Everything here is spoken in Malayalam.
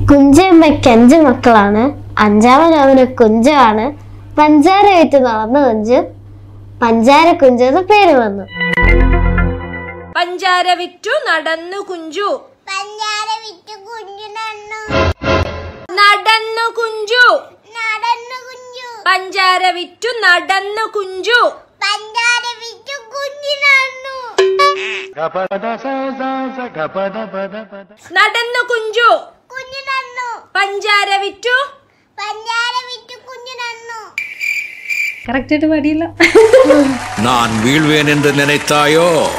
കുഞ്ചമ്മയ്ക്ക് അഞ്ച് മക്കളാണ് അഞ്ചാമനവന് കുഞ്ചമാണ് പഞ്ചാര വിറ്റ് നടന്ന കുഞ്ച് പഞ്ചാര കുഞ്ച് എന്ന് പേര് വന്നു പഞ്ചാര വിറ്റു നടന്നു കുഞ്ചു പഞ്ചാര വിറ്റ് കുഞ്ഞു നന്നു നടന്നു കുഞ്ചു നടന്നു കുഞ്ഞു പഞ്ചാര വിറ്റു നടന്നു കുഞ്ചു പഞ്ചാര വിറ്റ് കുഞ്ഞു നന്നു നടന്നു കുഞ്ചു കുഞ്ഞു നന്നു പഞ്ചാര വിറ്റു പഞ്ചാര വിറ്റ് കുഞ്ഞു നന്നു കറക്റ്റായിട്ട് പാടിയില്ല நான் வீழ்வேன் என்று நினைத்தாயோ